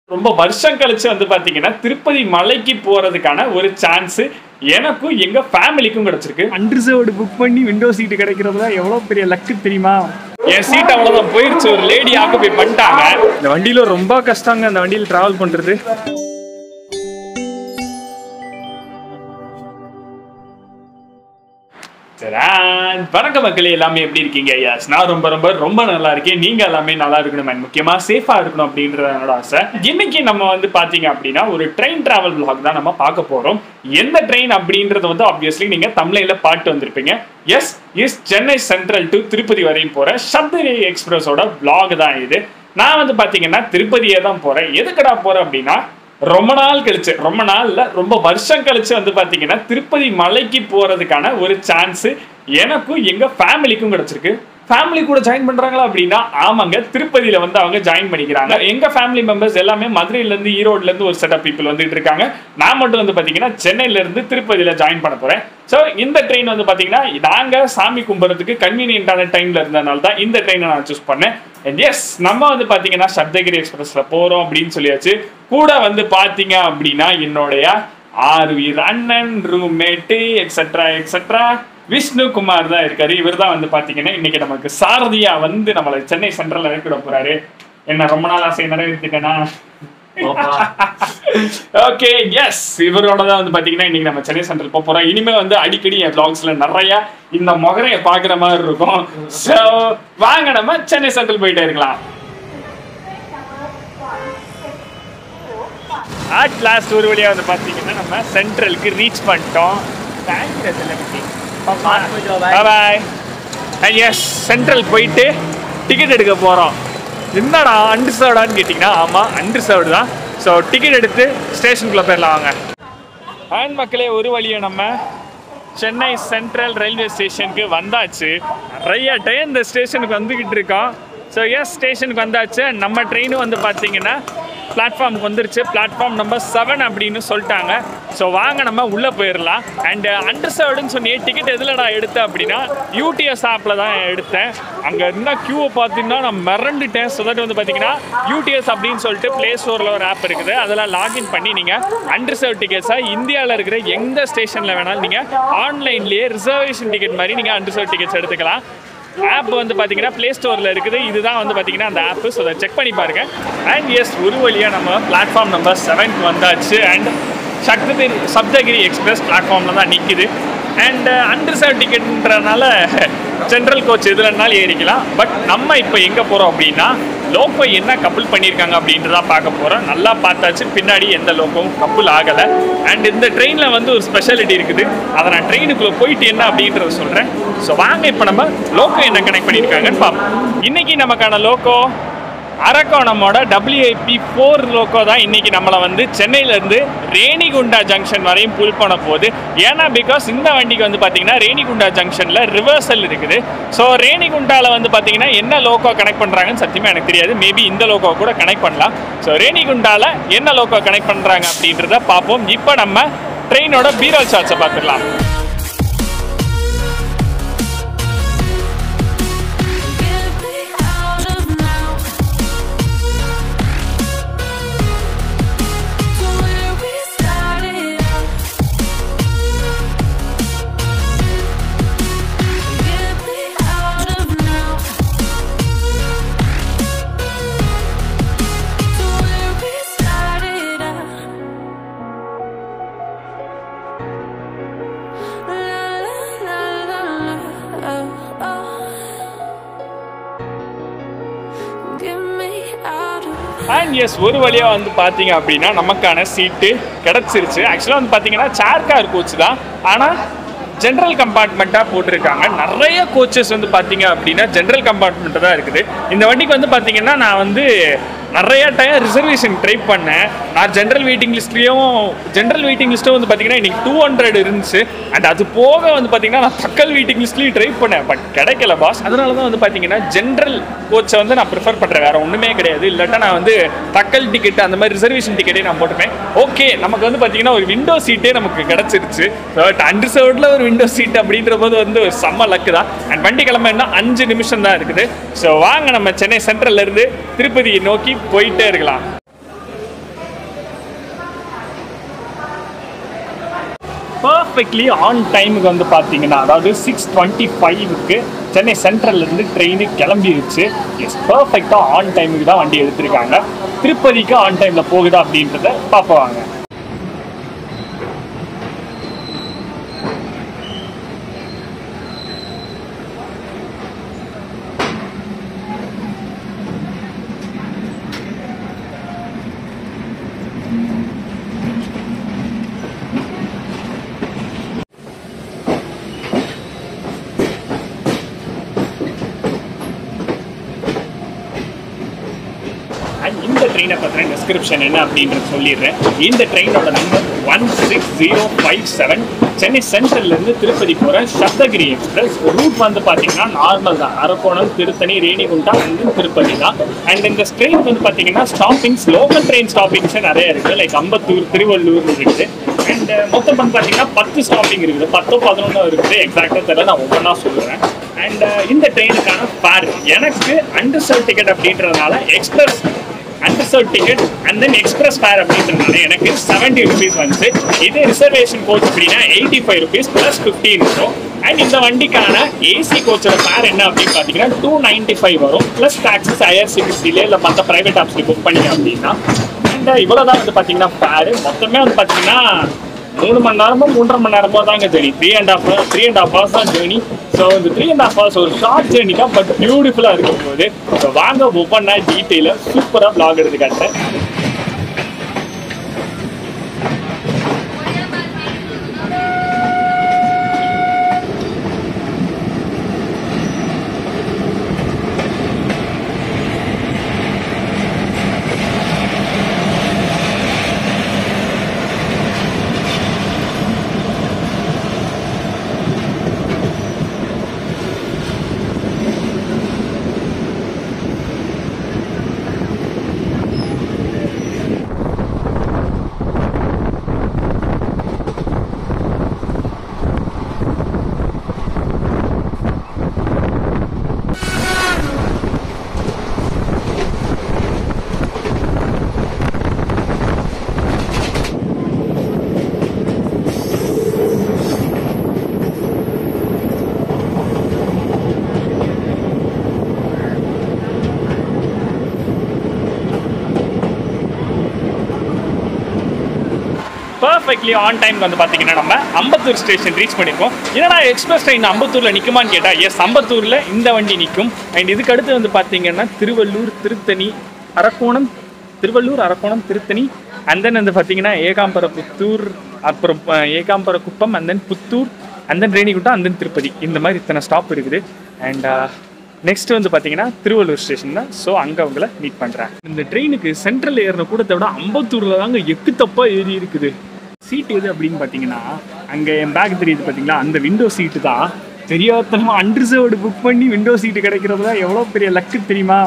ரொம்ப வருஷம் கழிச்சு வந்து பாத்தீங்கன்னா திருப்பதி மலைக்கு போறதுக்கான ஒரு சான்ஸ் எனக்கும் எங்க ஃபேமிலிக்கும் கிடைச்சிருக்கு அன்ரிசர்வ்டு புக் பண்ணி விண்டோ சீட்டு கிடைக்கிறது தான் எவ்வளோ பெரிய லக்கு தெரியுமா என் சீட் அவ்வளவுதான் போயிருச்சு ஒரு லேடி ஆக்குபை பண்ணிட்டாங்க இந்த வண்டியில ரொம்ப கஷ்டங்க அந்த வண்டியில் டிராவல் பண்றது சரி, வணக்கம் மக்களே எல்லாமே எப்படி இருக்கீங்க எஸ் நான் ரொம்ப ரொம்ப ரொம்ப நல்லா இருக்கேன் நீங்க எல்லாமே நல்லா இருக்கணும் and முக்கியமா சேஃபா இருக்கணும் அப்படின்றது என்னோட ஆசை இன்னைக்கு நம்ம வந்து பாத்தீங்க அப்படின்னா ஒரு ட்ரெயின் டிராவல் vlog தான் நம்ம பார்க்க போறோம் எந்த ட்ரெயின் அப்படின்றது வந்து ஆப்வியஸ்லி நீங்க தமிழ்ல பாட்டு வந்திருப்பீங்க எஸ் இஸ் சென்னை சென்ட்ரல் டு திருப்பதி வரையும் போற சப்தரி எக்ஸ்பிரஸோட vlog தான் இது நான் வந்து பாத்தீங்கன்னா திருப்பதியே தான் போறேன் எதுக்குடா போறேன் அப்படின்னா ரொம்ப நாள் கழிச்சு ரொம்ப நாள் இல்ல ரொம்ப வருஷம் கழிச்சு வந்து பாத்தீங்கன்னா திருப்பதி மலைக்கு போறதுக்கான ஒரு சான்ஸ் எனக்கும் எங்க ஃபேமிலிக்கும் கிடைச்சிருக்கு ஃபேமிலி கூட ஜாயின் பண்றாங்களா அப்படின்னா ஆமாங்க திருப்பதியில வந்து அவங்க ஜாயின் பண்ணிக்கிறாங்க எங்க ஃபேமிலி மெம்பர்ஸ் எல்லாமே மதுரையில இருந்து ஈரோட்ல இருந்து ஒரு செட் ஆஃப் பீப்புள் வந்துட்டு இருக்காங்க நான் மட்டும் வந்து பாத்தீங்கன்னா சென்னையில இருந்து திருப்பதியில ஜாயின் பண்ண போறேன் ஸோ இந்த ட்ரெயின் வந்து பாத்தீங்கன்னா நாங்க சாமி கும்பிட்றதுக்கு கன்வீனியன்டான டைம்ல இருந்ததுனால தான் இந்த ட்ரெயினை நான் சூஸ் பண்ணேன் அண்ட் எஸ் நம்ம வந்து பாத்தீங்கன்னா சப்தகிரி எக்ஸ்பிரஸ்ல போறோம் அப்படின்னு சொல்லியாச்சு கூட வந்து பாத்தீங்க அப்படின்னா என்னுடைய ஆர்வீர் அண்ணன் roommate etcetera etcetera Vishnu Kumar தான் இருக்காரு இவர் தான் வந்து பாத்தீங்கன்னா இன்னைக்கு நமக்கு சாரதியா வந்து நம்மளை சென்னை சென்ட்ரல் இறக்கிட போறாரு என்ன ரொம்ப நாள் ஆசை நிறைவேற்றிட்டேனா ஓகே எஸ் இவரோட தான் வந்து பாத்தீங்கன்னா இன்னைக்கு நம்ம சென்னை சென்ட்ரல் போக போறோம் இனிமே வந்து அடிக்கடி என் vlogsல நிறைய இந்த முகரைய பாக்குற மாதிரி இருக்கும் ஸோ வாங்க நம்ம சென்னை சென்ட்ரல் போயிட்டே இருக்கலாம் அட் லாஸ்ட் ஒரு வழியா வந்து பாத்தீங்கன்னா நம்ம சென்ட்ரலுக்கு ரீச் பண்ணிட்டோம் பாய் அண்ட் எஸ் சென்ட்ரல் போயிட்டு டிக்கெட் எடுக்க போறோம் என்னடா அன்ரிசர்வ்டான்னு கேட்டிங்கன்னா ஆமாம் அன்ரிசர்வ்டு தான் ஸோ டிக்கெட் எடுத்து ஸ்டேஷனுக்குள்ளே போயிடலாம் வாங்க அண்ட் மக்களே ஒரு வழியை நம்ம சென்னை சென்ட்ரல் ரயில்வே ஸ்டேஷனுக்கு வந்தாச்சு நிறைய டைம் இந்த ஸ்டேஷனுக்கு வந்துக்கிட்டு இருக்கோம் ஸோ எஸ் ஸ்டேஷனுக்கு வந்தாச்சு நம்ம ட்ரெயினும் வந்து பார்த்தீங்கன்னா பிளாட்ஃபார்முக்கு வந்துருச்சு பிளாட்ஃபார்ம் நம்பர் செவன் அப்படின்னு சொல்லிட்டாங்க ஸோ வாங்க நம்ம உள்ளே போயிடலாம் அண்டு அண்டர்சர்வ்டுன்னு சொன்னியே டிக்கெட் எதுலடா எடுத்தேன் அப்படின்னா யூடிஎஸ் ஆப்பில் தான் எடுத்தேன் அங்கே இருந்தால் க்யூவை பார்த்தீங்கன்னா நான் மிரண்டுட்டேன் ஸோ தட் வந்து பார்த்தீங்கன்னா யூடிஎஸ் அப்படின்னு சொல்லிட்டு ப்ளே ஸ்டோரில் ஒரு ஆப் இருக்குது அதெல்லாம் லாகின் பண்ணி நீங்கள் அண்டர்சர்வ் டிக்கெட்ஸாக இந்தியாவில் இருக்கிற எந்த ஸ்டேஷனில் வேணாலும் நீங்கள் ஆன்லைன்லேயே ரிசர்வேஷன் டிக்கெட் மாதிரி நீங்கள் அண்டர்சர்வ் டிக்கெட்ஸ் எடுத்துக்கலாம் ஆப் வந்து பார்த்தீங்கன்னா ப்ளே ஸ்டோரில் இருக்குது இதுதான் வந்து பார்த்தீங்கன்னா அந்த ஆப் ஸோ அதை செக் பண்ணி பாருங்க அண்ட் எஸ் ஒரு வழியாக நம்ம பிளாட்ஃபார்ம் நம்பர் செவன்க்கு வந்தாச்சு அண்ட் சக்தகிரி சப்தகிரி எக்ஸ்பிரஸ் பிளாட்ஃபார்மில் தான் நிற்குது அண்ட் அன்ரிசர்வ் டிக்கெட்ன்றனால ஜென்ரல் கோச் எதுலனாலும் ஏறிக்கலாம் பட் நம்ம இப்போ எங்கே போகிறோம் அப்படின்னா லோக்கோ என்ன கப்புள் பண்ணியிருக்காங்க அப்படின்றத பார்க்க போகிறோம் நல்லா பார்த்தாச்சு பின்னாடி எந்த லோக்கோவும் கப்புள் ஆகலை அண்ட் இந்த ட்ரெயினில் வந்து ஒரு ஸ்பெஷாலிட்டி இருக்குது அதை நான் ட்ரெயினுக்குள்ளே போயிட்டு என்ன அப்படின்றத சொல்கிறேன் ஸோ வாங்க இப்போ நம்ம லோக்கோ என்ன கனெக்ட் பண்ணியிருக்காங்கன்னு பார்ப்போம் இன்னைக்கு நமக்கான லோக்கோ அரக்கோணமோட டபிள்யூஐபி ஃபோர் லோக்கோ தான் இன்னைக்கு நம்மளை வந்து சென்னையிலேருந்து ரேணிகுண்டா ஜங்ஷன் வரையும் புல் பண்ண போகுது ஏன்னா பிகாஸ் இந்த வண்டிக்கு வந்து பார்த்தீங்கன்னா ரேணிகுண்டா ஜங்ஷனில் ரிவர்சல் இருக்குது ஸோ ரேணிகுண்டாவில் வந்து பார்த்தீங்கன்னா என்ன லோக்கோ கனெக்ட் பண்ணுறாங்கன்னு சத்தியமாக எனக்கு தெரியாது மேபி இந்த லோக்கோ கூட கனெக்ட் பண்ணலாம் ஸோ ரேணிகுண்டாவில் என்ன லோக்கோ கனெக்ட் பண்ணுறாங்க அப்படின்றத பார்ப்போம் இப்போ நம்ம ட்ரெயினோட பீரோல் சார்ட்ஸை பார்த்துடலாம் Get me out of now. To where we started out. Get me out of now. To where we started out. La la la la la. Oh, oh. Get me out of and எஸ் ஒரு வழியாக வந்து பார்த்தீங்க அப்படின்னா நமக்கான சீட்டு கிடச்சிருச்சு ஆக்சுவலாக வந்து பார்த்தீங்கன்னா சேர் கார் கோச் தான் ஆனால் ஜென்ரல் கம்பார்ட்மெண்ட்டாக போட்டிருக்காங்க நிறைய கோச்சஸ் வந்து பார்த்தீங்க அப்படின்னா ஜென்ரல் கம்பார்ட்மெண்ட்டு தான் இருக்குது இந்த வண்டிக்கு வந்து பார்த்தீங்கன்னா நான் வந்து நிறைய டைம் ரிசர்வேஷன் ட்ரை பண்ணேன் நான் ஜென்ரல் வெயிட்டிங் லிஸ்ட்லேயும் ஜென்ரல் வெயிட்டிங் லிஸ்ட்டும் வந்து பார்த்தீங்கன்னா இன்னைக்கு டூ ஹண்ட்ரட் இருந்துச்சு அண்ட் அது போக வந்து பார்த்தீங்கன்னா நான் தக்கல் வெயிட்டிங் லிஸ்ட்லேயும் ட்ரை பண்ணேன் பட் கிடைக்கல பாஸ் அதனால தான் வந்து பார்த்தீங்கன்னா ஜென்ரல் கோச்சை வந்து நான் ப்ரிஃபர் பண்ணுறேன் வேற ஒன்றுமே கிடையாது இல்லாட்டா நான் வந்து தக்கல் டிக்கெட் அந்த மாதிரி ரிசர்வேஷன் டிக்கெட்டே நான் போட்டுப்பேன் ஓகே நமக்கு வந்து பார்த்தீங்கன்னா ஒரு விண்டோ சீட்டே நமக்கு கிடச்சிருச்சு பட் அன்ரிசர்வ்டில் ஒரு விண்டோ சீட் அப்படின்ற போது வந்து ஒரு செம்ம லக்கு தான் அண்ட் வண்டி கிளம்ப இன்னும் அஞ்சு நிமிஷம் தான் இருக்குது ஸோ வாங்க நம்ம சென்னை சென்ட்ரல்ல இருந்து திருப்பதியை நோக்கி போயிட்டே இருக்கலாம் பர்ஃபெக்ட்லி ஆன் டைமுக்கு வந்து பார்த்தீங்கன்னா அதாவது சிக்ஸ் டுவெண்ட்டி ஃபைவுக்கு சென்னை சென்ட்ரல்லேருந்து ட்ரெயின் கிளம்பிருச்சு எஸ் பர்ஃபெக்டாக ஆன் டைமுக்கு தான் வண்டி எடுத்திருக்காங்க திருப்பதிக்கு ஆன் டைமில் போகுதா அப்படின்றத பார்ப்போம் அண்ட் இந்த ட்ரெயினை பற்றின டிஸ்கிரிப்ஷன் என்ன அப்படின்றது சொல்லிடுறேன் இந்த ட்ரெயினோட number one six zero five seven Chennai சென்ட்ரல்லேருந்து திருப்பதி போகிற சப்தகிரி எக்ஸ்பிரஸ் ரூட் வந்து பார்த்தீங்கன்னா நார்மல் தான் அரக்கோணம் திருத்தணி ரேணிகுண்டா அண்ட் திருப்பதி தான் அண்ட் இந்த ட்ரெயின் வந்து பார்த்தீங்கன்னா ஸ்டாப்பிங்ஸ் லோக்கல் ட்ரெயின் ஸ்டாப்பிங்ஸ் நிறைய இருக்குது லைக் அம்பத்தூர் திருவள்ளூர் இருக்குது அண்ட் மொத்தம் வந்து பார்த்தீங்கன்னா பத்து ஸ்டாப்பிங் இருக்குது பத்தோ பதினொன்றோ இருக்குது எக்ஸாக்டாக தெரியல நான் ஒவ்வொன்றா சொல்லுறேன் அண்ட் இந்த ட்ரெயினுக்கான ஃபேர் எனக்கு அண்டர்சர்வ் டிக்கெட் அப்படின்றதுனால express unreserved ticket and then express fare அப்படின்றதுனால எனக்கு செவன்ட்டி ருபீஸ் வந்துச்சு இது ரிசர்வேஷன் கோச் அப்படின்னா eighty five rupees plus fifteen வரும் அண்ட் இந்த வண்டிக்கான ஏசி கோச்சோட ஃபேர் என்ன அப்படின்னு பார்த்தீங்கன்னா டூ நைன்ட்டி ஃபைவ் வரும் ப்ளஸ் டாக்ஸஸ் ஐஆர்சிடிசிலே இல்லை மற்ற ப்ரைவேட் ஆப்ஸ்ல புக் பண்ணிங்க அப்படின்னா அண்ட் இவ்வளோதான் வந்து பார்த்தீங்கன்னா ஃபேர் மொத்தமே வந்து பார்த்தீங்கன்னா மூணு மணி நேரமோ மூன்றரை மணி நேரமோ தாங்க journey three and half three and half hours தான் ஜேர்னி ஸோ இந்த த்ரீ அண்ட் ஹாஃப் ஹவர்ஸ் ஒரு ஷார்ட் ஜேர்னி தான் பட் பியூட்டிஃபுல்லாக இருக்கும் போது ஸோ வாங்க ஒவ்வொன்றா டீட்டெயிலாக சூப்பராக vlog எடுத்து காட்டுறேன் பர்ஃபெக்ட்லி ஆன் டைம் வந்து பார்த்தீங்கன்னா நம்ம அம்பத்தூர் ஸ்டேஷன் ரீச் பண்ணியிருக்கோம் என்னடா எக்ஸ்பிரஸ் ட்ரெயின் அம்பத்தூரில் நிற்குமான்னு கேட்டால் எஸ் அம்பத்தூரில் இந்த வண்டி நிற்கும் அண்ட் இதுக்கு அடுத்து வந்து பார்த்தீங்கன்னா திருவள்ளூர் திருத்தணி அரக்கோணம் திருவள்ளூர் அரக்கோணம் திருத்தணி அண்ட் தென் வந்து பார்த்தீங்கன்னா ஏகாம்பர புத்தூர் அப்புறம் அஹ், Ekambara Kuppam and then Puttur and then Renigunta and then Tirupati இந்த மாதிரி இத்தனை ஸ்டாப் இருக்குது அண்ட் நெக்ஸ்ட் வந்து பார்த்தீங்கன்னா திருவள்ளூர் ஸ்டேஷன் தான் ஸோ அங்கே அவங்கள மீட் பண்ணுறேன் இந்த ட்ரெயினுக்கு சென்ட்ரல் ஏறின கூடத்தை விட அம்பத்தூரில் தாங்க எக்கு தப்பா ஏறி இருக்குது சீட் எது அப்படின்னு பார்த்தீங்கன்னா அங்கே என் பேக் தெரியுது பார்த்தீங்களா அந்த விண்டோ சீட்டு தான் தெரியாதனமா அன்ரிசர்வ்டு புக் பண்ணி விண்டோ சீட்டு கிடைக்கிறது தான் எவ்வளோ பெரிய லக்கு தெரியுமா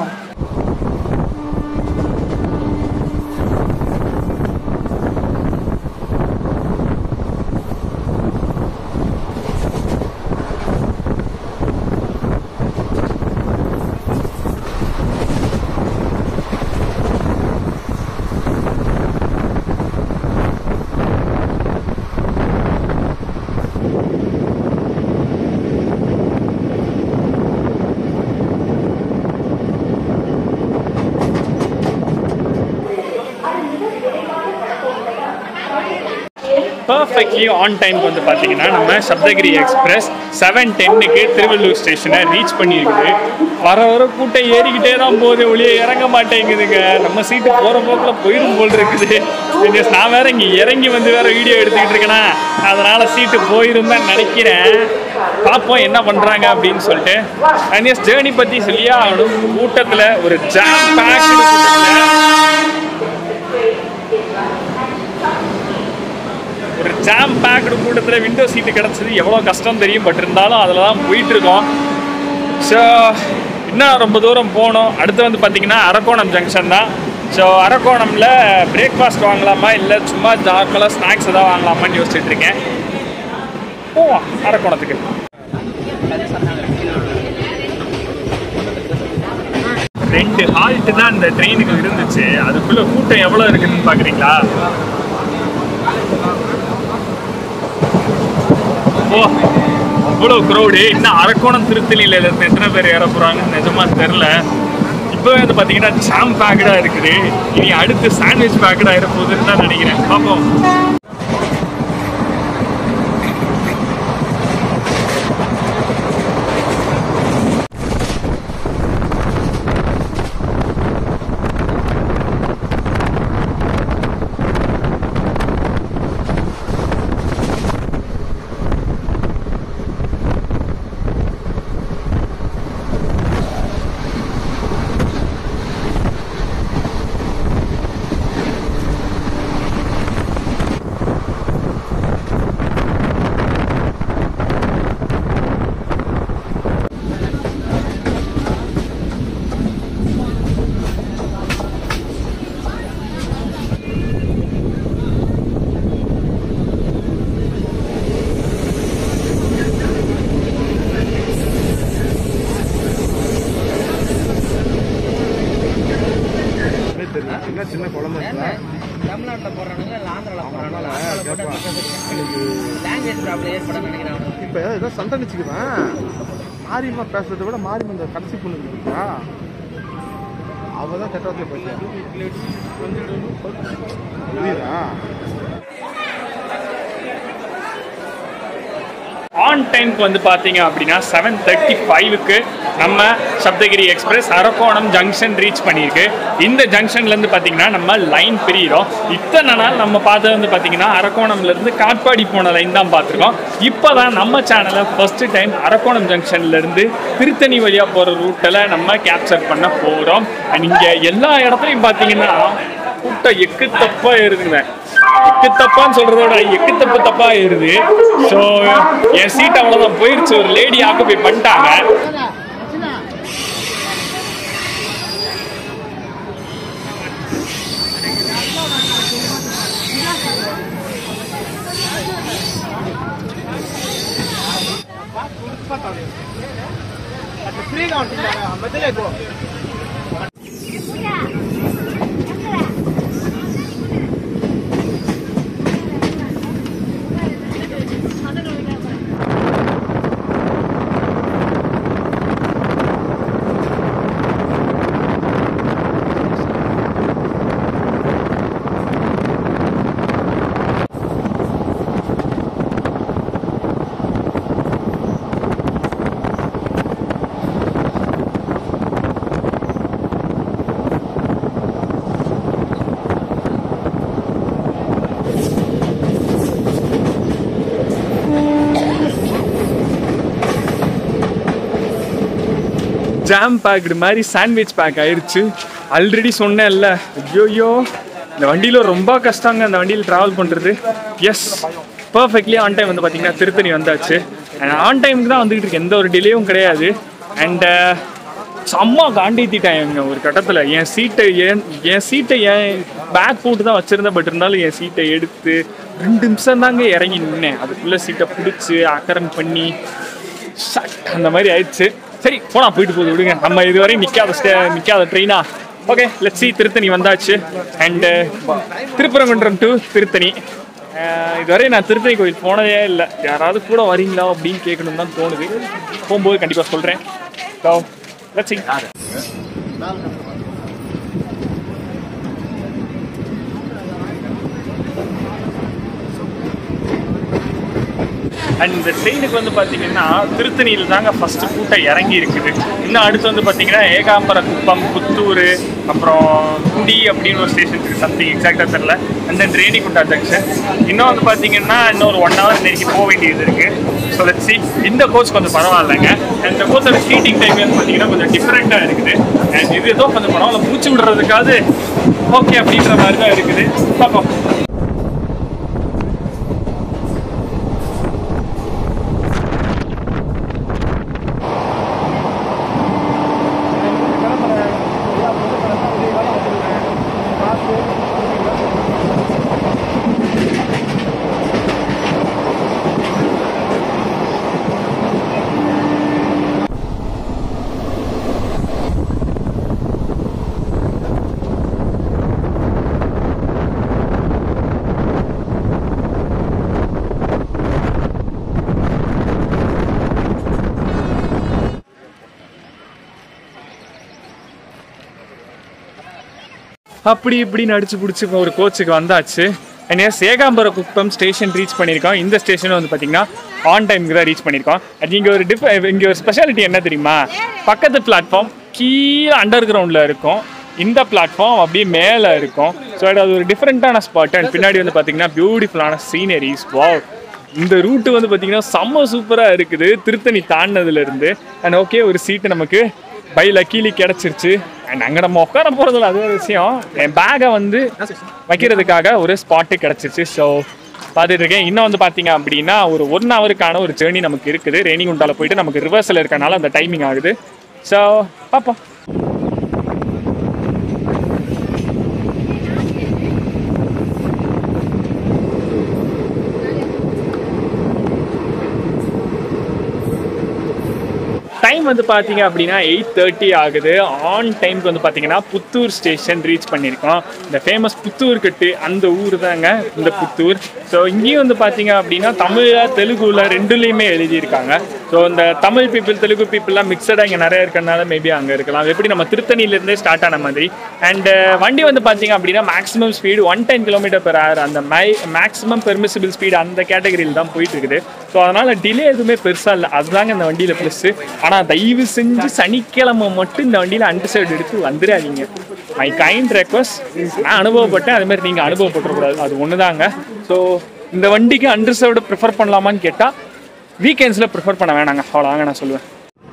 பர்ஃபெக்ட்லி ஆன் டைம் வந்து பார்த்தீங்கன்னா நம்ம சப்தகிரி எக்ஸ்பிரஸ் செவன் டென்னுக்கு திருவள்ளூர் ஸ்டேஷனை ரீச் பண்ணியிருக்குது வர வர கூட்டம் ஏறிக்கிட்டே தான் போகுது ஒளியே இறங்க மாட்டேங்குதுங்க நம்ம சீட்டு போகிற போக்கில் போயிடும் போல் இருக்குது Yes, நான் வேற இங்கே இறங்கி வந்து வேற வீடியோ எடுத்துக்கிட்டு இருக்கேனா அதனால சீட்டு போயிரும் தான் நினைக்கிறேன் பார்ப்போம் என்ன பண்ணுறாங்க அப்படின்னு சொல்லிட்டு அண்ட் எஸ் ஜேர்னி பற்றி சொல்லியா ஆகணும் கூட்டத்தில் ஒரு ஜாம் பேக்டு ஒரு ஜாம் பேக்டு கூட்டத்தில் விண்டோ சீட்டு கிடச்சது எவ்வளோ கஷ்டம் தெரியும் பட் இருந்தாலும் அதில் தான் போயிட்டு இருக்கோம் ஸோ இன்னும் ரொம்ப தூரம் போகணும் அடுத்து வந்து பார்த்தீங்கன்னா அரக்கோணம் ஜங்ஷன் தான் ஸோ அரக்கோணமில் பிரேக்ஃபாஸ்ட் வாங்கலாமா இல்லை சும்மா நார்மலாக ஸ்நாக்ஸ் எதாவது வாங்கலாமான்னு யோசிச்சுட்டு இருக்கேன் போவோம் அரக்கோணத்துக்கு ரெண்டு ஹால்ட்டு தான் இந்த ட்ரெயினுக்கு இருந்துச்சு அதுக்குள்ள கூட்டம் எவ்வளோ இருக்குன்னு பார்க்குறீங்களா ஓ அவ்வளோ க்ரௌடு இன்னும் அரக்கோணம் திருத்தணியில இருந்து எத்தனை பேர் ஏற போறாங்கன்னு நிஜமா தெரில இப்போ வந்து பார்த்தீங்கன்னா ஜாம் பேக்கடாக இருக்குது இனி அடுத்து சாண்ட்விச் பேக்கடாக இருக்க போகுதுன்னு தான் நினைக்கிறேன் பார்ப்போம் சின்ன சின்ன குழந்தை இருக்குல்ல? தமிழ்நாட்டில் போடுறானுங்களா இல்லை ஆந்திராவில் போடுறானுங்களா ஆந்திராவில் போட்டு லாங்குவேஜ் ப்ராப்ளம் ஏற்படும் நினைக்கிறேன் அவனுக்கு. இப்ப ஏதோ சண்டை நிச்சுக்குவேன் மாரியம்மா பேசுறதை விட மாரியம்மா இந்த கடைசி பொண்ணு இருக்கா அவ தான் கெட்டவத்துல பேசுறா புரியுதா ஆன் டைம்க்கு வந்து பார்த்தீங்க அப்படின்னா செவன் தேர்ட்டி ஃபைவுக்கு நம்ம Saptagiri express Arakkonam junction reach பண்ணியிருக்கு இந்த ஜங்ஷன்லேருந்து பார்த்தீங்கன்னா நம்ம லைன் பிரியிறோம் இத்தனை நாள் நம்ம பார்த்தது வந்து பார்த்தீங்கன்னா அரக்கோணம்லேருந்து காட்பாடி போன லைன் தான் பார்த்துருக்கோம் இப்போ தான் நம்ம சேனலை ஃபஸ்ட்டு டைம் அரக்கோணம் ஜங்ஷன்லேருந்து திருத்தணி வழியாக போகிற ரூட்டில் நம்ம கேப்சர் பண்ண போகிறோம் அண்ட் இங்கே எல்லா இடத்துலையும் பார்த்தீங்கன்னா கூட்டம் எக்கு தப்பாக இருக்குங்க எக்கு தப்பான்னு சொல்றதோட எக்கு தப்பு தப்பா ஏறுது ஸோ என் சீட் அவ்வளோதான் போயிருச்சு ஒரு லேடி ஆக்குபை பண்ணிட்டாங்க ஜாம் பேக்டு மாதிரி சாண்ட்விச் பேக் ஆயிருச்சு ஆல்ரெடி சொன்னேன்ல ஐயோயோ இந்த வண்டியில் ரொம்ப கஷ்டங்க அந்த வண்டியில் ட்ராவல் பண்ணுறது எஸ் பர்ஃபெக்ட்லி ஆன் டைம் வந்து பார்த்தீங்கன்னா திருத்தணி வந்தாச்சு அண்ட் ஆன் டைமுக்கு தான் வந்துகிட்டு இருக்கு எந்த ஒரு டிலேயும் கிடையாது அண்ட் செம்ம காண்டித்திட்டாங்க ஒரு கட்டத்தில் என் சீட்டை என் என் சீட்டை என் பேக் போட்டு தான் வச்சுருந்தேன் பட் இருந்தாலும் என் சீட்டை எடுத்து ரெண்டு நிமிஷம் தாங்க இறங்கி நின்னேன் அதுக்குள்ளே சீட்டை பிடிச்சி அக்கரன் பண்ணி ஷட் அந்த மாதிரி ஆயிடுச்சு சரி போனா போயிட்டு போகுது விடுங்க நம்ம இதுவரை நிக்காத ஸ்டே நிக்காத ட்ரெயினா ஓகே லட்சி திருத்தணி வந்தாச்சு அண்டு திருப்பரங்குன்றம் டு திருத்தணி அஹ் இதுவரை நான் திருத்தணி கோயில் போனதே இல்லை யாராவது கூட வரீங்களா அப்படின்னு கேட்கணும் தான் தோணுது போகும்போது கண்டிப்பாக சொல்கிறேன் ஸோ லட்சி அண்ட் இந்த ட்ரெயினுக்கு வந்து பார்த்தீங்கன்னா திருத்தணியில் தாங்க ஃபர்ஸ்ட் கூட்டம் இறங்கி இருக்குது இன்னும் அடுத்து வந்து பார்த்தீங்கன்னா ஏகாம்பர குப்பம் புத்தூர் அப்புறம் குடி அப்படின்னு ஒரு ஸ்டேஷன் இருக்குது சம்திங் எக்ஸாக்டாக தெரில அண்ட் தென் ரேணிகுண்டா ஜங்ஷன் இன்னும் வந்து பார்த்தீங்கன்னா இன்னும் ஒரு ஒன் ஹவர் நெருங்கி போக வேண்டியது இருக்குது ஸோ லட்சி இந்த கோச் கொஞ்சம் பரவாயில்லைங்க அண்ட் இந்த கோச்சோட சீட்டிங் டைம் வந்து பார்த்தீங்கன்னா கொஞ்சம் டிஃப்ரெண்ட்டாக இருக்குது அண்ட் இது ஏதோ கொஞ்சம் பரவாயில்ல மூச்சு விடுறதுக்காவது ஓகே அப்படின்ற மாதிரி தான் இருக்குது பார்ப்போம் அப்படி இப்படின்னு அடிச்சு பிடிச்சி ஒரு கோச்சுக்கு வந்தாச்சு and yes Ekambara Kuppam station reach பண்ணியிருக்கோம் இந்த ஸ்டேஷனும் வந்து பார்த்தீங்கன்னா ஆன் டைமுக்கு தான் ரீச் பண்ணியிருக்கோம் அண்ட் இங்கே ஒரு டிஃப் இங்கே ஒரு ஸ்பெஷாலிட்டி என்ன தெரியுமா பக்கத்து பிளாட்ஃபார்ம் கீழே அண்டர் கிரவுண்டில் இருக்கும் இந்த பிளாட்ஃபார்ம் அப்படியே மேலே இருக்கும் ஸோ அது ஒரு டிஃப்ரெண்ட்டான ஸ்பாட் அண்ட் பின்னாடி வந்து பார்த்தீங்கன்னா பியூட்டிஃபுல்லான சீனரிஸ் வாவ் இந்த ரூட்டு வந்து பார்த்தீங்கன்னா செம்ம சூப்பராக இருக்குது திருத்தணி தாண்டினதுலேருந்து அண்ட் ஓகே ஒரு சீட்டு நமக்கு பை லக்கீலி கிடச்சிருச்சு அண்ட் அங்கே நம்ம உட்கார போகிறதுல அது ஒரு விஷயம் என் பேக்கை வந்து வைக்கிறதுக்காக ஒரு ஸ்பாட்டு கிடச்சிருச்சு ஸோ பார்த்துட்டு இருக்கேன் இன்னும் வந்து பார்த்தீங்க அப்படின்னா ஒரு ஒன் ஹவருக்கான ஒரு ஜேர்னி நமக்கு இருக்குது ரேணிகுண்டாவில் போயிட்டு நமக்கு ரிவர்ஸில் இருக்கனால அந்த டைமிங் ஆகுது ஸோ பார்ப்போம் டைம் வந்து பார்த்தீங்க அப்படின்னா எயிட் தேர்ட்டி ஆகுது ஆன் டைம்க்கு வந்து பார்த்தீங்கன்னா புத்தூர் ஸ்டேஷன் ரீச் பண்ணியிருக்கோம் இந்த ஃபேமஸ் புத்தூர் கட்டு அந்த ஊர் தாங்க இந்த புத்தூர் ஸோ இங்கேயும் வந்து பார்த்தீங்க அப்படின்னா தமிழில் தெலுங்குல ரெண்டுலேயுமே எழுதியிருக்காங்க ஸோ இந்த தமிழ் பீப்புள் தெலுங்கு பீப்புளெலாம் மிக்சடாக இங்கே நிறைய இருக்கிறனால மேபி அங்கே இருக்கலாம் அது எப்படி நம்ம திருத்தணியிலேருந்தே ஸ்டார்ட் ஆன மாதிரி அண்ட் வண்டி வந்து பார்த்தீங்க அப்படின்னா maximum speed one ten kilometre per hour அந்த மை மேக்ஸிமம் பெர்மிசிபிள் ஸ்பீடு அந்த கேட்டகரியில் தான் போயிட்டு இருக்குது ஸோ அதனால் டிலே எதுவுமே பெருசாக இல்லை அதுதாங்க இந்த வண்டியில் ப்ளஸ்ஸு ஆனால் தயவு செஞ்சு சனிக்கிழமை மட்டும் இந்த வண்டியில் அண்டு சைடு எடுத்து வந்துடாதீங்க மை கைண்ட் ரெக்வஸ்ட் நான் அனுபவப்பட்டேன் அது மாதிரி நீங்கள் அனுபவப்பட்டுறக்கூடாது அது ஒன்று தாங்க ஸோ இந்த வண்டிக்கு அண்டர் சைடு ப்ரிஃபர் பண்ணலாமான்னு கேட்டால் வீக்கெண்ட்ஸில் ப்ரிஃபர் பண்ண வேணாங்க அவ்வளோதாங்க நான் சொல்லுவேன்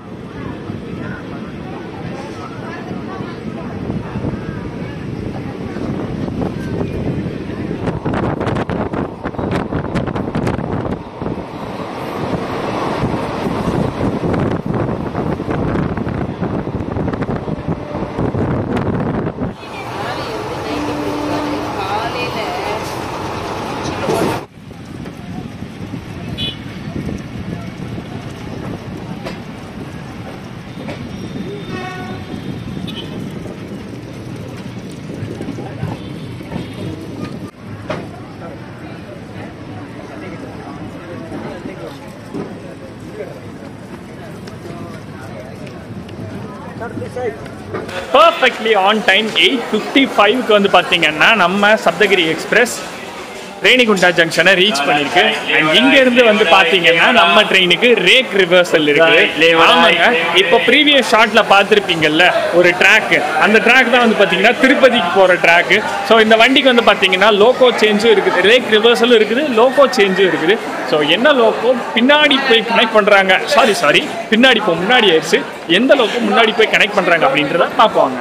perfectly on time eight fifty ஃபைவ்க்கு வந்து பார்த்தீங்கன்னா நம்ம சப்தகிரி எக்ஸ்பிரஸ் ரேணிகுண்டா ஜங்ஷனை ரீச் பண்ணிருக்கு அண்ட் இங்க இருந்து வந்து பாத்தீங்கன்னா நம்ம ட்ரெயினுக்கு ரேக் ரிவர்சல் இருக்கு ஆமாங்க இப்போ ப்ரீவியஸ் ஷாட்ல பார்த்துருப்பீங்கல்ல ஒரு ட்ராக் அந்த ட்ராக் தான் வந்து பாத்தீங்கன்னா திருப்பதிக்கு போற ட்ராக் ஸோ இந்த வண்டிக்கு வந்து பாத்தீங்கன்னா லோகோ சேஞ்சும் இருக்குது ரேக் ரிவர்சலும் இருக்குது லோகோ சேஞ்சும் இருக்குது ஸோ என்ன லோகோ பின்னாடி போய் கனெக்ட் பண்றாங்க சாரி சாரி பின்னாடி இப்போ முன்னாடி ஆயிடுச்சு எந்த லோகோ முன்னாடி போய் கனெக்ட் பண்றாங்க அப்படின்றத பார்ப்போங்க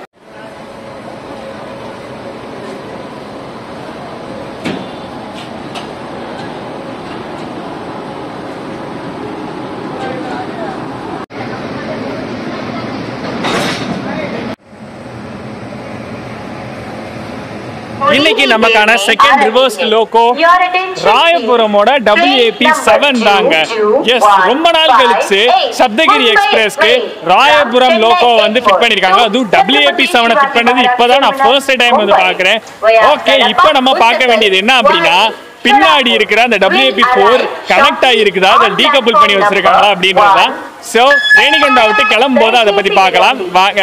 இன்னைக்கு நமக்கான செகண்ட் ரிவர்ஸ் லோகோ ராயபுரமோட டபிள்யூஏபி செவன் தாங்க எஸ் ரொம்ப நாள் கழிச்சு சப்தகிரி எக்ஸ்பிரஸ்க்கு ராயபுரம் லோகோ வந்து ஃபிட் பண்ணிருக்காங்க அதுவும் டபிள்யூஏபி செவனை ஃபிட் பண்ணது இப்போதான் நான் ஃபர்ஸ்ட் டைம் வந்து பார்க்குறேன் ஓகே இப்போ நம்ம பார்க்க வேண்டியது என்ன அப்படின்னா பின்னாடி இருக்கிற அந்த டபிள்யூஏபி ஃபோர் கனெக்ட் ஆகிருக்குதா அதை டீகபிள் பண்ணி வச்சிருக்காங்களா அப்படின்றதுதான் ஸோ ரேணிகொண்டா விட்டு கிளம்பும் போது அதை பற்றி பார்க்கலாம் வாங்க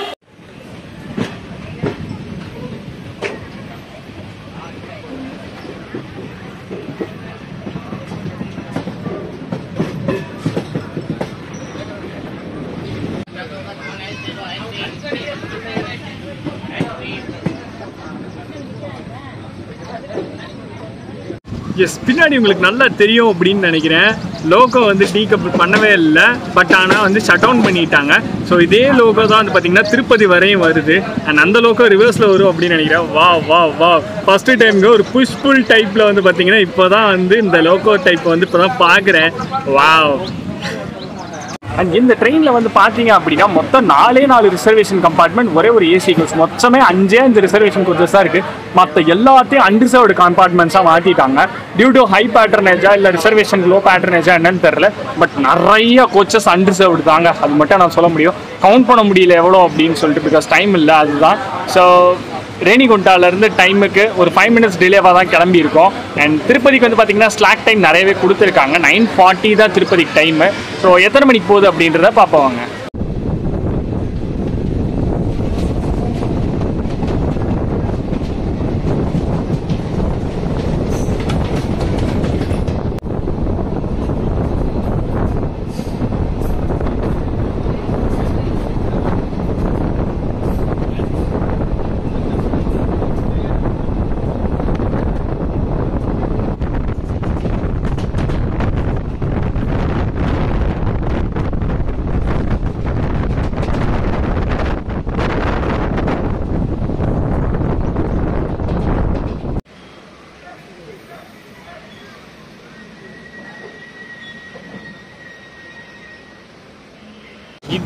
எஸ் பின்னாடி உங்களுக்கு நல்லா தெரியும் அப்படின்னு நினைக்கிறேன் லோகோ வந்து டீகபிள் பண்ணவே இல்லை பட் ஆனால் வந்து ஷட் டவுன் பண்ணிட்டாங்க ஸோ இதே லோகோ தான் வந்து பார்த்தீங்கன்னா திருப்பதி வரையும் வருது அண்ட் அந்த லோகோ ரிவர்ஸில் வரும் அப்படின்னு நினைக்கிறேன் வா வா வா ஃபஸ்ட்டு டைம்க்கு ஒரு புஷ்ஃபுல் டைப்பில் வந்து பார்த்தீங்கன்னா இப்போ தான் வந்து இந்த லோகோ டைப் வந்து இப்போ தான் பார்க்குறேன் வாவ் அண்ட் இந்த ட்ரெயினில் வந்து பார்த்தீங்க அப்படின்னா மொத்தம் நாலே நாலு ரிசர்வேஷன் கம்பார்ட்மெண்ட் ஒரே ஒரு ஏசி கோச் மொத்தமே அஞ்சே அஞ்சு ரிசர்வேஷன் கோச்சஸ் தான் இருக்குது மற்ற எல்லாத்தையும் அன்ரிசர்வ்டு கம்பார்ட்மெண்ட்ஸாக மாற்றிட்டாங்க டியூ டு ஹை பேட்டர்னேஜா இல்லை ரிசர்வேஷன் லோ பேட்டர்னேஜா என்னன்னு தெரில பட் நிறைய கோச்சஸ் அன்ரிசர்வ்டு தாங்க அது மட்டும் நான் சொல்ல முடியும் கவுண்ட் பண்ண முடியல எவ்வளோ அப்படின்னு சொல்லிட்டு பிகாஸ் டைம் இல்லை அதுதான் ஸோ ரேணிகுண்டாலேருந்து டைமுக்கு ஒரு ஃபைவ் மினிட்ஸ் டிலேவாக தான் கிளம்பி இருக்கோம் அண்ட் திருப்பதிக்கு வந்து பார்த்தீங்கன்னா ஸ்லாக் டைம் நிறையவே கொடுத்துருக்காங்க நைன் ஃபார்ட்டி தான் திருப்பதிக்கு டைமு ஸோ எத்தனை மணிக்கு போகுது அப்படின்றத பார்ப்போம் வாங்க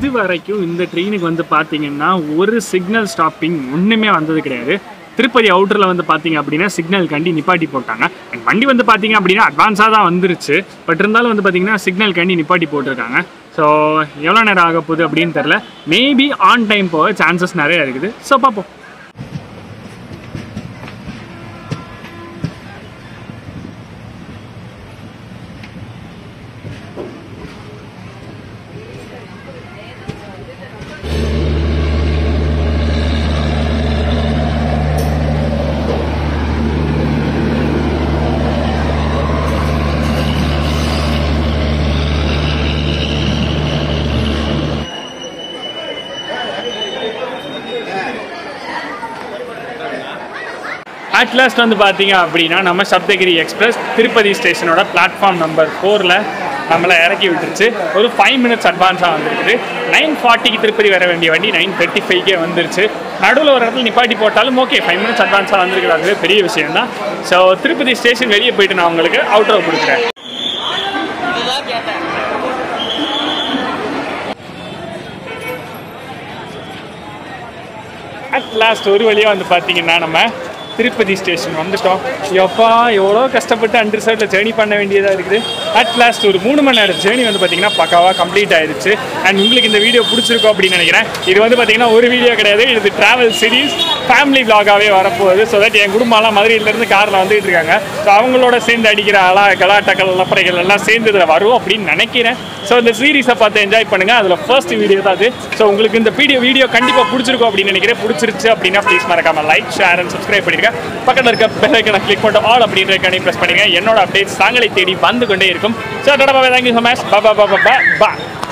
இது வரைக்கும் இந்த ட்ரெயினுக்கு வந்து பார்த்தீங்கன்னா ஒரு சிக்னல் ஸ்டாப்பிங் ஒன்றுமே வந்தது கிடையாது திருப்பதி அவுட்டரில் வந்து பார்த்தீங்க அப்படின்னா சிக்னல் கண்டி நிப்பாட்டி போட்டாங்க And வண்டி வந்து பார்த்தீங்க அப்படின்னா அட்வான்ஸாக தான் வந்துருச்சு பட் இருந்தாலும் வந்து பார்த்தீங்கன்னா சிக்னல் கண்டி நிப்பாட்டி போட்டிருக்காங்க ஸோ எவ்வளோ நேரம் ஆக போகுது அப்படின்னு தெரில மேபி ஆன் டைம் போக சான்சஸ் நிறைய இருக்குது ஸோ பார்ப்போம் அட் லாஸ்ட் வந்து பார்த்தீங்க அப்படின்னா நம்ம சப்தகிரி எக்ஸ்பிரஸ் திருப்பதி ஸ்டேஷனோட பிளாட்ஃபார்ம் நம்பர் ஃபோரில் நம்மளை இறக்கி விட்டுருச்சு ஒரு ஃபைவ் மினிட்ஸ் அட்வான்ஸாக வந்துருக்குது நைன் ஃபார்ட்டிக்கு திருப்பதி வர வேண்டிய வண்டி நைன் தேர்ட்டி ஃபைவ்க்கே வந்துருச்சு நடுவில் ஒரு இடத்துல நிப்பாட்டி போட்டாலும் ஓகே ஃபைவ் மினிட்ஸ் அட்வான்ஸாக வந்திருக்குது அதுவே பெரிய விஷயம் தான் ஸோ திருப்பதி ஸ்டேஷன் வெளியே போயிட்டு நான் உங்களுக்கு அவுட்ரோ கொடுக்குறேன் இதுதான் கேட்டேன் அட் லாஸ்ட் ஒரு வழியாக வந்து பார்த்தீங்கன்னா நம்ம திருப்பதி ஸ்டேஷன் வந்துட்டோம் எப்பா எவ்வளோ கஷ்டப்பட்டு அண்டர் சைடில் ஜேர்னி பண்ண வேண்டியதாக இருக்குது அட் லாஸ்ட் ஒரு மூணு மணி நேரம் ஜேர்னி வந்து பார்த்தீங்கன்னா பக்காவாக கம்ப்ளீட் ஆயிருச்சு அண்ட் உங்களுக்கு இந்த வீடியோ பிடிச்சிருக்கும் அப்படின்னு நினைக்கிறேன் இது வந்து பார்த்தீங்கன்னா ஒரு வீடியோ கிடையாது இது டிராவல் சீரிஸ் ஃபேமிலி vlog-ஆவே வரப்போகுது ஸோ தட் என் குடும்பம்லாம் மதுரையிலேருந்து காரில் வந்துட்டு இருக்காங்க ஸோ அவங்களோட சேர்ந்து அடிக்கிற அலா கலாட்டங்கள் லப்பறைகள் எல்லாம் சேர்ந்து இதில் வரும் அப்படின்னு நினைக்கிறேன் ஸோ இந்த சீரிஸை பார்த்து என்ஜாய் பண்ணுங்கள் அதில் ஃபர்ஸ்ட் வீடியோ தான் அது ஸோ உங்களுக்கு இந்த வீடியோ வீடியோ கண்டிப்பாக பிடிச்சிருக்கும் அப்படின்னு நினைக்கிறேன் பிடிச்சிருச்சு அப்படின்னா ப்ளீஸ் மறக்காம லைக் ஷேர் அண்ட் சப்ஸ்கிரைப் பண்ணிருங்க பக்கத்தில் இருக்க பெல் ஐக்கனை கிளிக் பண்ணிட்டு ஆல் அப்படின்ற ஐக்கனை ப்ரெஸ் பண்ணுங்க என்னோட அப்டேட்ஸ் தாங்களை தேடி வந்து கொண்டே இருக்கும் ஸோ தேங்க்யூ ஸோ மச் பா பா பா பா பா